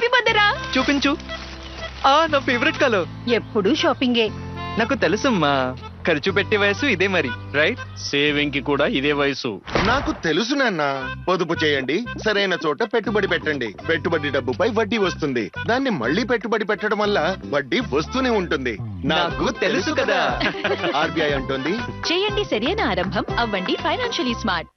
Happy birthday రా చూపించు ఆ నా ఫేవరెట్ కలర్ ఎప్పుడు షాపింగే నాకు తెలుసమ్మా ఖర్చు పెట్టే వయసు ఇదే మరి రైట్ సేవింగ్ కి కూడా ఇదే వయసు నాకు తెలుసు నాన్న పొదుపు చేయండి సరైన చోట పెట్టుబడి పెట్టండి పెట్టుబడి డబ్బుపై వడ్డీ వస్తుంది దాన్ని మళ్ళీ పెట్టుబడి పెట్టడం వల్ల వడ్డీ వస్తూనే ఉంటుంది నాకు తెలుసు కదా. ఆర్బీఐ అంటుంది చేయండి సరైన ఆరంభం అవ్వండి ఫైనాన్షియలీ స్మార్ట్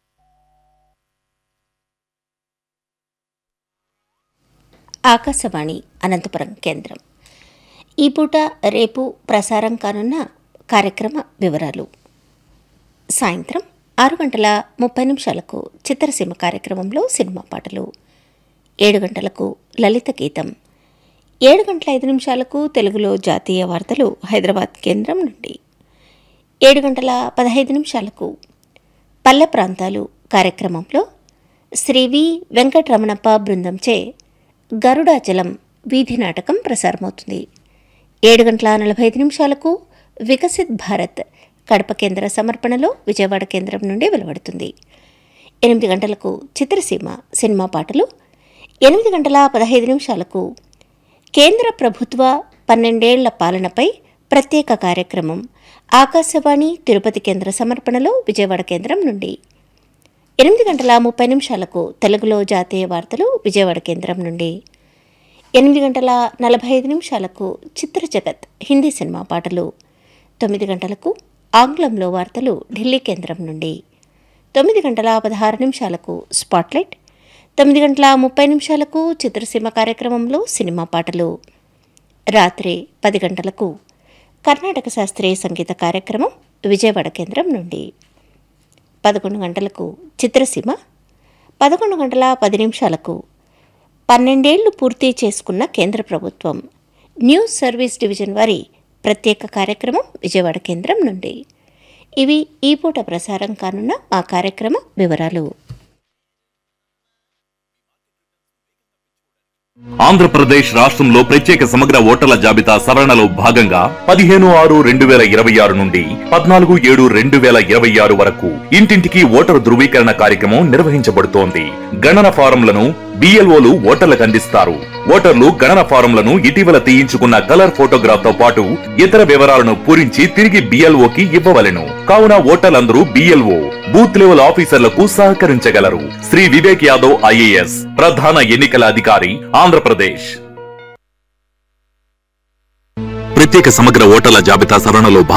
ఆకాశవాణి అనంతపురం కేంద్రం ఈ పూట రేపు ప్రసారం కానున్న కార్యక్రమ వివరాలు సాయంత్రం ఆరు గంటల ముప్పై నిమిషాలకు చిత్రసీమ కార్యక్రమంలో సినిమా పాటలు ఏడు గంటలకు లలిత గీతం ఏడు గంటల ఐదు నిమిషాలకు తెలుగులో జాతీయ వార్తలు హైదరాబాద్ కేంద్రం నుండి ఏడు గంటల పదహైదు నిమిషాలకు పల్లె ప్రాంతాలు కార్యక్రమంలో శ్రీ వి వెంకటరమణప్ప బృందంచే గరుడాచలం వీధి నాటకం ప్రసారమవుతుంది ఏడు గంటల నలభై ఐదు నిమిషాలకు వికసిత్ భారత్ కడప కేంద్ర సమర్పణలో విజయవాడ కేంద్రం నుండి వెలువడుతుంది ఎనిమిది గంటలకు చిత్రసీమ సినిమా పాటలు ఎనిమిది గంటల పదహైదు నిమిషాలకు కేంద్ర ప్రభుత్వ పన్నెండేళ్ల పాలనపై ప్రత్యేక కార్యక్రమం ఆకాశవాణి తిరుపతి కేంద్ర సమర్పణలో విజయవాడ కేంద్రం నుండి ఎనిమిది గంటల ముప్పై నిమిషాలకు తెలుగులో జాతీయ వార్తలు విజయవాడ కేంద్రం నుండి ఎనిమిది గంటల నలభై ఐదు నిమిషాలకు చిత్ర జగత్ హిందీ సినిమా పాటలు తొమ్మిది గంటలకు ఆంగ్లంలో వార్తలు ఢిల్లీ కేంద్రం నుండి తొమ్మిది గంటల పదహారు నిమిషాలకు స్పాట్లైట్ తొమ్మిది గంటల ముప్పై నిమిషాలకు చిత్రసీమ కార్యక్రమంలో సినిమా పాటలు రాత్రి పది గంటలకు కర్ణాటక శాస్త్రీయ సంగీత కార్యక్రమం విజయవాడ కేంద్రం నుండి పదకొండు గంటలకు చిత్రసీమ పదకొండు గంటల పది నిమిషాలకు పన్నెండేళ్లు పూర్తి చేసుకున్న కేంద్ర ప్రభుత్వం న్యూస్ సర్వీస్ డివిజన్ వారి ప్రత్యేక కార్యక్రమం విజయవాడ కేంద్రం నుండి ఇవి ఈ పూట ప్రసారం కానున్న మా కార్యక్రమ వివరాలు ఆంధ్రప్రదేశ్ రాష్ట్రంలో ప్రత్యేక సమగ్ర ఓటర్ల జాబితా సవరణలో భాగంగా పదిహేను ఆరు రెండు వేల ఇరవై ఆరు నుండి పద్నాలుగు ఏడు రెండు వేల ఇరవై ఆరు వరకు ఇంటింటికి ఓటరు ధృవీకరణ కార్యక్రమం నిర్వహించబడుతోంది గణన ఫారంలను బిఎల్ఓలు ఓటర్లకు అందిస్తారు ఓటర్లు గణన ఫారంలను ఇటీవల తీయించుకున్న కలర్ ఫోటోగ్రాఫ్ తో పాటు ఇతర వివరాలను పూరించి తిరిగి బిఎల్ఓకి ఇవ్వవలెను కావున ఓటర్లందరూ బిఎల్ఓ బూత్ లెవెల్ ఆఫీసర్లకు సహకరించగలరు శ్రీ వివేక్ యాదవ్ ఐఏఎస్ ప్రధాన ఎన్నికల అధికారి ఆంధ్రప్రదేశ్ ప్రత్యేక సమగ్ర ఓటర్ల జాబితా సవరణలో భాగంగా